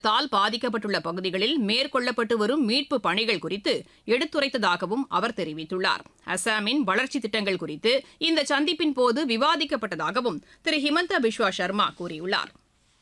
தால் பாதிக்கப்பட்டுள்ள பகுதிகளில் மேற்கொள்ளப்பட்டு வரும் மீட்பு பணிகள் குறித்து எடுத்துரைத்ததாகவும் அவர் தெரிவித்துள்ளார் அசாமின் வளர்ச்சி திட்டங்கள் குறித்து இந்த சந்திப்பின் போது விவாதிக்கப்பட்டதாகவும் திரு ஹிமந்த பிஸ்வா சர்மா கூறியுள்ளார்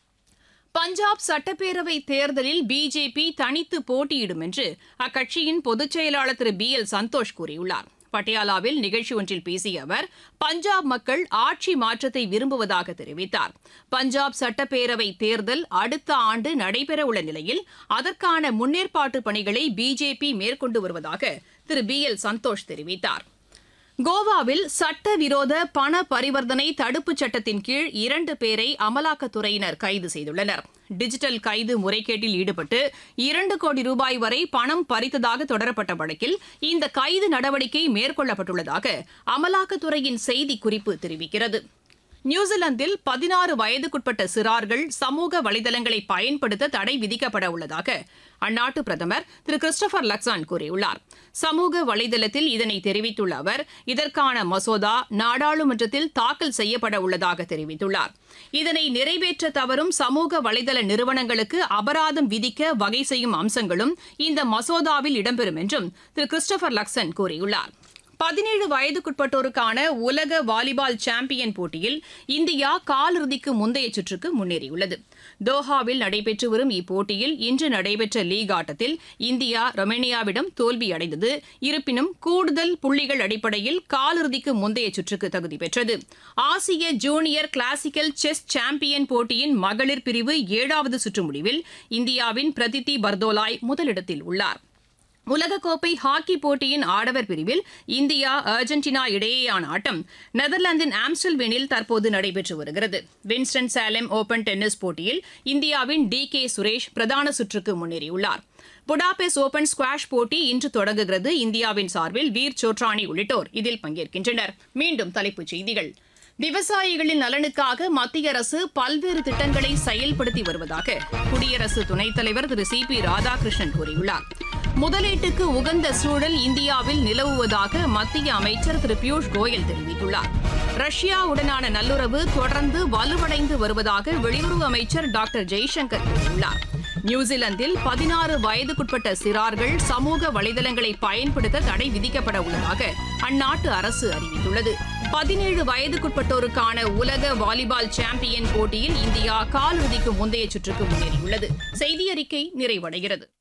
பஞ்சாப் சட்டப்பேரவை தேர்தலில் பிஜேபி தனித்து போட்டியிடும் என்று அக்கட்சியின் பொதுச் செயலாளர் திரு பி எல் சந்தோஷ் கூறியுள்ளார் பட்டியாலாவில் நிகழ்ச்சி ஒன்றில் பேசிய அவர் பஞ்சாப் மக்கள் ஆட்சி மாற்றத்தை விரும்புவதாக தெரிவித்தார் பஞ்சாப் சட்டப்பேரவை தேர்தல் அடுத்த ஆண்டு நடைபெறவுள்ள நிலையில் அதற்கான முன்னேற்பாட்டு பணிகளை பிஜேபி மேற்கொண்டு வருவதாக திரு பி எல் சந்தோஷ் தெரிவித்தார் கோவாவில் சட்டவிரோத பண பரிவர்த்தனை தடுப்புச் சட்டத்தின் கீழ் இரண்டு பேரை அமலாக்கத்துறையினர் கைது செய்துள்ளனர் டிஜிட்டல் கைது முறைகேட்டில் ஈடுபட்டு இரண்டு கோடி ரூபாய் வரை பணம் பறித்ததாக தொடரப்பட்ட வழக்கில் இந்த கைது நடவடிக்கை மேற்கொள்ளப்பட்டுள்ளதாக அமலாக்கத்துறையின் செய்திக்குறிப்பு தெரிவிக்கிறது நியூசிலாந்தில் பதினாறு வயதுக்குட்பட்ட சிறார்கள் சமூக வலைதளங்களை பயன்படுத்த தடை விதிக்கப்பட உள்ளதாக அந்நாட்டு பிரதமர் திரு கிறிஸ்டபர் லக்சான் கூறியுள்ளார் சமூக வலைதளத்தில் இதனை தெரிவித்துள்ள அவர் இதற்கான மசோதா நாடாளுமன்றத்தில் தாக்கல் செய்யப்பட உள்ளதாக தெரிவித்துள்ளார் இதனை நிறைவேற்ற தவறும் சமூக வலைதள நிறுவனங்களுக்கு அபராதம் விதிக்க வகை செய்யும் அம்சங்களும் இந்த மசோதாவில் இடம்பெறும் என்றும் திரு கிறிஸ்டபர் லக்சன் கூறியுள்ளார் பதினேழு வயதுக்குட்பட்டோருக்கான உலக வாலிபால் சாம்பியன் போட்டியில் இந்தியா காலிறுதிக்கு முந்தைய சுற்றுக்கு முன்னேறியுள்ளது தோஹாவில் நடைபெற்று வரும் இப்போட்டியில் இன்று நடைபெற்ற லீக் ஆட்டத்தில் இந்தியா ரொமேனியாவிடம் தோல்வியடைந்தது இருப்பினும் கூடுதல் புள்ளிகள் அடிப்படையில் காலிறுதிக்கு முந்தைய சுற்றுக்கு தகுதி பெற்றது ஆசிய ஜூனியர் கிளாசிக்கல் செஸ் சாம்பியன் போட்டியின் மகளிர் பிரிவு ஏழாவது சுற்று முடிவில் இந்தியாவின் பிரதித்தி பர்தோலாய் முதலிடத்தில் உள்ளார் உலகக்கோப்பை ஹாக்கி போட்டியின் ஆடவர் பிரிவில் இந்தியா அர்ஜென்டினா இடையேயான ஆட்டம் நெதர்லாந்தின் ஆம்ஸ்டல்வேனில் தற்போது நடைபெற்று வருகிறது வின்ஸ்டன் சாலம் ஓபன் டென்னிஸ் போட்டியில் இந்தியாவின் டி கே சுரேஷ் பிரதான சுற்றுக்கு முன்னேறியுள்ளார் புடாபெஸ் ஓபன் ஸ்குவாஷ் போட்டி இன்று தொடங்குகிறது இந்தியாவின் சார்பில் வீர் சோட்ரானி உள்ளிட்டோர் இதில் பங்கேற்கின்றனர் மீண்டும் தலைப்புச் செய்திகள் விவசாயிகளின் நலனுக்காக மத்திய அரசு பல்வேறு திட்டங்களை செயல்படுத்தி வருவதாக குடியரசு துணைத் தலைவர் திரு சி பி ராதாகிருஷ்ணன் கூறியுள்ளார் முதலீட்டுக்கு உகந்த சூழல் இந்தியாவில் நிலவுவதாக மத்திய அமைச்சர் திரு பியூஷ் கோயல் தெரிவித்துள்ளார் ரஷ்யாவுடனான நல்லுறவு தொடர்ந்து வலுவடைந்து வருவதாக வெளியுறவு அமைச்சர் டாக்டர் ஜெய்சங்கர் கூறியுள்ளார் நியூசிலாந்தில் பதினாறு வயதுக்குட்பட்ட சிறார்கள் சமூக வலைதளங்களை பயன்படுத்த தடை விதிக்கப்பட உள்ளதாக அந்நாட்டு அரசு அறிவித்துள்ளது பதினேழு வயதுக்குட்பட்டோருக்கான உலக வாலிபால் சாம்பியன் போட்டியில் இந்தியா காலிறுதிக்கு முந்தைய சுற்றுக்கு முன்னேறியுள்ளது செய்தி அறிக்கை நிறைவடைகிறது